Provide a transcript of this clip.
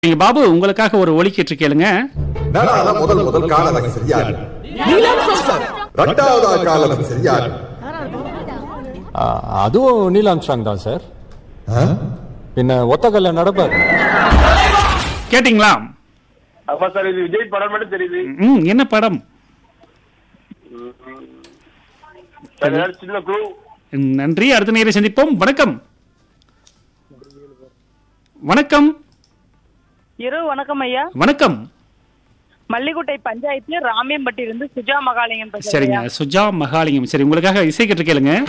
நீங்க பாபு உங்களுக்காக ஒரு ஒலிக்கிட்டு கேளுங்க நடாத முதல் முதல் காலவன் சரியாரு ரெண்டாவது காலவன் சரியாரு ஆ, அதுவும் நீல் ஆம்ஸ்ட்ராங் தான் சார் பின்ன ஒத்தக்கல்ல நடப்பார் கேட்டிங்களா ஆமா சார் இது விஜய் படம் மட்டும் தெரியுது ம் என்ன படம் சார் ஏதாவது சின்ன க்ளூ ம், நன்றி அடுத்த நேரம் சந்திப்போம் வணக்கம் வணக்கம் இரவு வணக்கம் ஐயா வணக்கம் மல்லிகுட்டை பஞ்சாயத்து ராமியம்பட்டியிலிருந்து சுஜா மகாலிங்கம் பேசுறேன் சரிங்க ஐயா. சுஜா மகாலிங்கம் சரி உங்களுக்காக இசை கேட்டு கேளுங்க